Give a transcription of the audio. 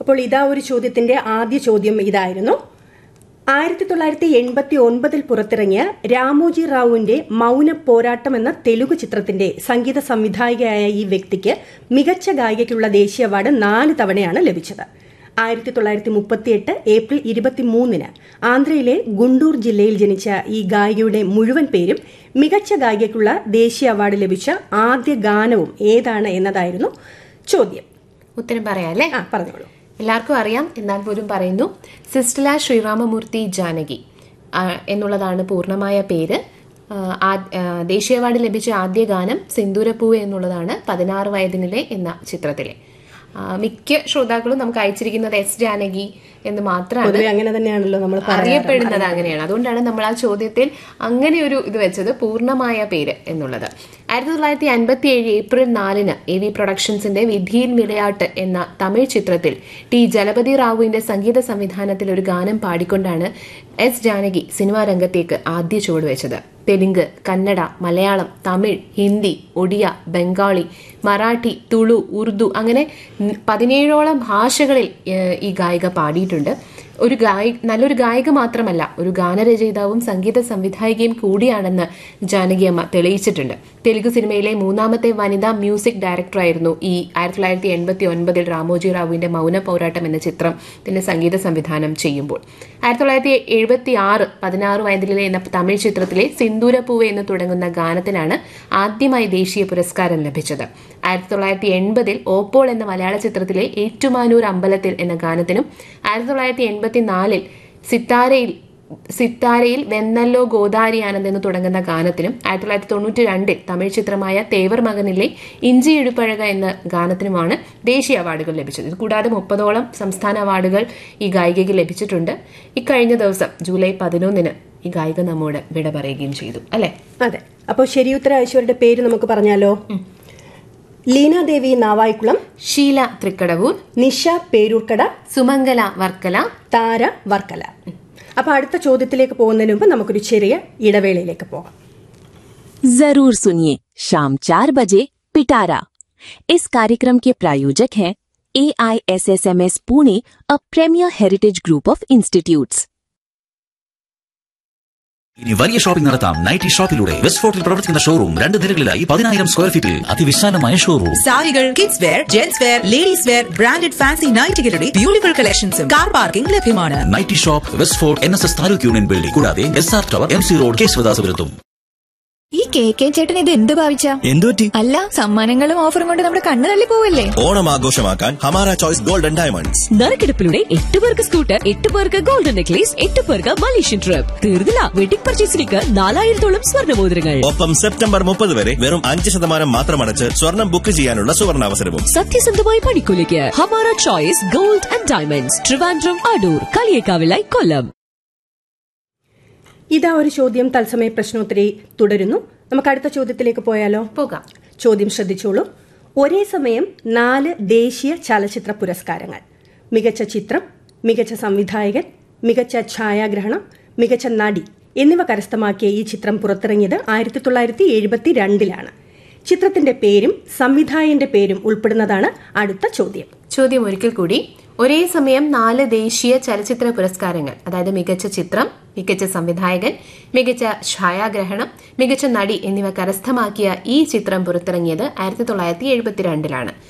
അപ്പോൾ ഇതാ ഒരു ചോദ്യത്തിന്റെ ആദ്യ ചോദ്യം ഇതായിരുന്നു ആയിരത്തി തൊള്ളായിരത്തി എൺപത്തി ഒൻപതിൽ പുറത്തിറങ്ങിയ രാമോജി റാവുവിന്റെ മൗന പോരാട്ടം എന്ന തെലുഗു ചിത്രത്തിന്റെ സംഗീത സംവിധായികയായ ഈ വ്യക്തിക്ക് മികച്ച ഗായികയ്ക്കുള്ള ദേശീയ അവാർഡ് നാല് തവണയാണ് ലഭിച്ചത് ആയിരത്തി തൊള്ളായിരത്തി മുപ്പത്തിയെട്ട് ഏപ്രിൽ ഇരുപത്തിമൂന്നിന് ആന്ധ്രയിലെ ഗുണ്ടൂർ ജില്ലയിൽ ജനിച്ച ഈ ഗായികയുടെ മുഴുവൻ പേരും മികച്ച ഗായികയ്ക്കുള്ള ദേശീയ അവാർഡ് ലഭിച്ച ആദ്യ ഗാനവും ഏതാണ് എന്നതായിരുന്നു ചോദ്യം ഉത്തരം പറയാം അല്ലേ ആ പറഞ്ഞോളൂ എല്ലാവർക്കും അറിയാം എന്നാൽ പോലും പറയുന്നു സിസ്റ്റല ശ്രീരാമമൂർത്തി ജാനകി ആ, എന്നുള്ളതാണ് പൂർണ്ണമായ പേര് ആ, ആ- ആ, ദേശീയ അവാർഡ് ലഭിച്ച ആദ്യ ഗാനം സിന്ദൂരപ്പൂവ് എന്നുള്ളതാണ് പതിനാറ് വയതിനിലെ എന്ന ചിത്രത്തിലെ ആ, മിക്ക ശ്രോതാക്കളും നമുക്ക് അയച്ചിരിക്കുന്നത് എസ് ജാനകി എന്ന് മാത്രമാണ് പൊതുവെ അങ്ങനെ തന്നെയാണല്ലോ നമ്മൾ അറിയപ്പെടുന്നത് അങ്ങനെയാണ് അതുകൊണ്ടാണ് നമ്മൾ ആ ചോദ്യത്തിൽ അങ്ങനെ ഒരു ഇത് വെച്ചത് പൂർണ്ണമായ പേര് എന്നുള്ളത് ആയിരത്തി തൊള്ളായിരത്തി അൻപത്തി ഏഴ് ഏപ്രിൽ നാലിന് എ വി പ്രൊഡക്ഷൻസിന്റെ വിധിയിൽ വിളയാട്ട് എന്ന തമിഴ് ചിത്രത്തിൽ ടി ജലപതി റാവുവിന്റെ സംഗീത സംവിധാനത്തിൽ ഒരു ഗാനം പാടിക്കൊണ്ടാണ് എസ് ജാനകി സിനിമാ രംഗത്തേക്ക് ആദ്യ ചുവട് വെച്ചത് തെലുങ്ക് കന്നഡ മലയാളം തമിഴ് ഹിന്ദി ഒഡിയ ബംഗാളി മറാഠി തുളു ഉറുദു അങ്ങനെ ന- പതിനേഴോളം ഭാഷകളിൽ ഏഹ്, ഈ ഗായിക പാടിയിട്ടുണ്ട് ഒരു ഗായി നല്ലൊരു ഗായിക മാത്രമല്ല ഒരു ഗാനരചയിതാവും സംഗീത സംവിധായികയും കൂടിയാണെന്ന് ജാനകിയമ്മ തെളിയിച്ചിട്ടുണ്ട് തെലുഗു സിനിമയിലെ മൂന്നാമത്തെ വനിതാ മ്യൂസിക് ഡയറക്ടറായിരുന്നു ഈ ആയിരത്തി തൊള്ളായിരത്തി എൺപത്തി ഒൻപതിൽ രാമോജി റാവുവിന്റെ മൗന പോരാട്ടം എന്ന ചിത്രത്തിന്റെ സംഗീത സംവിധാനം ചെയ്യുമ്പോൾ ആയിരത്തി തൊള്ളായിരത്തി എഴുപത്തി ആറ് പതിനാറ് വയതിലെ എന്ന തമിഴ് ചിത്രത്തിലെ സിന്ദൂരപ്പൂവ് എന്ന് തുടങ്ങുന്ന ഗാനത്തിനാണ് ആദ്യമായി ദേശീയ പുരസ്കാരം ലഭിച്ചത് ആയിരത്തി തൊള്ളായിരത്തി എൺപതിൽ ഓപ്പോൾ എന്ന മലയാള ചിത്രത്തിലെ ഏറ്റുമാനൂർ അമ്പലത്തിൽ എന്ന ഗാനത്തിനും ആയിരത്തി തൊള്ളായിരത്തി എൺപത്തിനാലിൽ സിത്താരയിൽ സിത്താരയിൽ വെന്നല്ലോ ഗോദാരി ആനന്ദ് എന്ന് തുടങ്ങുന്ന ഗാനത്തിനും ആയിരത്തി തൊള്ളായിരത്തി തൊണ്ണൂറ്റി രണ്ടിൽ തമിഴ് ചിത്രമായ തേവർ മകനിലെ ഇഞ്ചി ഇടുപ്പഴക എന്ന ഗാനത്തിനുമാണ് ദേശീയ അവാർഡുകൾ ലഭിച്ചത് ഇത് കൂടാതെ മുപ്പതോളം സംസ്ഥാന അവാർഡുകൾ ഈ ഗായികയ്ക്ക് ലഭിച്ചിട്ടുണ്ട് ഇക്കഴിഞ്ഞ ദിവസം ജൂലൈ പതിനൊന്നിന് ഈ ഗായിക നമ്മോട് വിട പറയുകയും ചെയ്തു അല്ലെ അതെ അപ്പോൾ ശരിയുത്തര അയച്ചവരുടെ പേര് നമുക്ക് പറഞ്ഞാലോ ലീന ദേവി നാവായിക്കുളം ഷീല തൃക്കടവൂർ നിഷ പേരൂർക്കട സുമംഗല വർക്കല താര വർക്കല അപ്പൊ അടുത്ത ചോദ്യത്തിലേക്ക് പോകുന്നതിന് മുമ്പ് നമുക്കൊരു ചെറിയ ഇടവേളയിലേക്ക് പോകാം जरूर सुनिए शाम चार बजे पिटारा इस कार्यक्रम के प्रायोजक हैं A I S S M S Pune a premier heritage group of institutes ഇനി വലിയ ഷോപ്പിംഗ് നടത്താം നൈറ്റി ഷോപ്പിലൂടെ വെസ്റ്റ് ഫോർട്ടിൽ പ്രവർത്തിക്കുന്ന ഷോറൂം രണ്ട് നിലകളിലായി പതിനായിരം സ്ക്വയർ ഫീറ്റിൽ അതിവിശാലമായ ഷോറൂം സാരികൾ kids wear gents wear ladies wear branded fancy നൈറ്റുകളുടെ ബ്യൂട്ടിഫുൾ കളക്ഷൻസും കാർ പാർക്കിംഗ് ലഭ്യമാണ് nighty shop west fort N S S taluk union building കൂടാതെ S R tower M C road കേശവദാസപുരത്തും ഈ കെ കെ ചേട്ടൻ ഇത് എന്ത് ഭാവിച്ച എന്തുപറ്റി അല്ല സമ്മാനങ്ങളും ഓഫറും കൊണ്ട് നമ്മുടെ കണ്ണ് തള്ളി പോവല്ലേ ഓണം ആഘോഷമാക്കാൻ ഹമാര ചോയ്സ് ഗോൾഡൻ ഡയമണ്ട്സ് നറുക്കെടുപ്പിലൂടെ എട്ട് പേർക്ക് സ്കൂട്ടർ എട്ട് പേർക്ക് ഗോൾഡൻ നെക്ലേസ് എട്ട് പേർക്ക് മലേഷ്യൻ ട്രിപ്പ് തീർന്നില്ല വെഡിംഗ് പർച്ചേസിലേക്ക് നാലായിരത്തോളം സ്വർണ്ണമോതിരങ്ങൾ ഒപ്പം സെപ്റ്റംബർ മുപ്പത് വരെ വെറും അഞ്ച് ശതമാനം മാത്രമടച്ച് സ്വർണം ബുക്ക് ചെയ്യാനുള്ള സുവർണാവസരവും സത്യസന്ധമായ പണിക്കൂലിക്ക് Hamara choice gold and diamonds Trivandrum Adoor കളിയേക്കാവിലായി കൊല്ലം ഇതാ ഒരു ചോദ്യം തത്സമയ പ്രശ്നോത്തരി തുടരുന്നു നമുക്ക് അടുത്ത ചോദ്യത്തിലേക്ക് പോയാലോ പോകാം ചോദ്യം ശ്രദ്ധിച്ചോളൂ ഒരേ സമയം നാല് ദേശീയ ചലച്ചിത്ര പുരസ്കാരങ്ങൾ മികച്ച ചിത്രം മികച്ച സംവിധായകൻ മികച്ച ഛായാഗ്രഹണം മികച്ച നടി എന്നിവ കരസ്ഥമാക്കിയ ഈ ചിത്രം പുറത്തിറങ്ങിയത് ആയിരത്തി തൊള്ളായിരത്തി എഴുപത്തി രണ്ടിലാണ് ചിത്രത്തിന്റെ പേരും സംവിധായകന്റെ പേരും ഉൾപ്പെടുന്നതാണ് അടുത്ത ചോദ്യം ചോദ്യം ഒരിക്കൽ കൂടി ഒരേ സമയം നാല് ദേശീയ ചലച്ചിത്ര പുരസ്കാരങ്ങൾ അതായത് മികച്ച ചിത്രം മികച്ച സംവിധായകൻ മികച്ച ഛായാഗ്രഹണം മികച്ച നടി എന്നിവ കരസ്ഥമാക്കിയ ഈ ചിത്രം പുറത്തിറങ്ങിയത് ആയിരത്തി തൊള്ളായിരത്തി എഴുപത്തിരണ്ടിലാണ്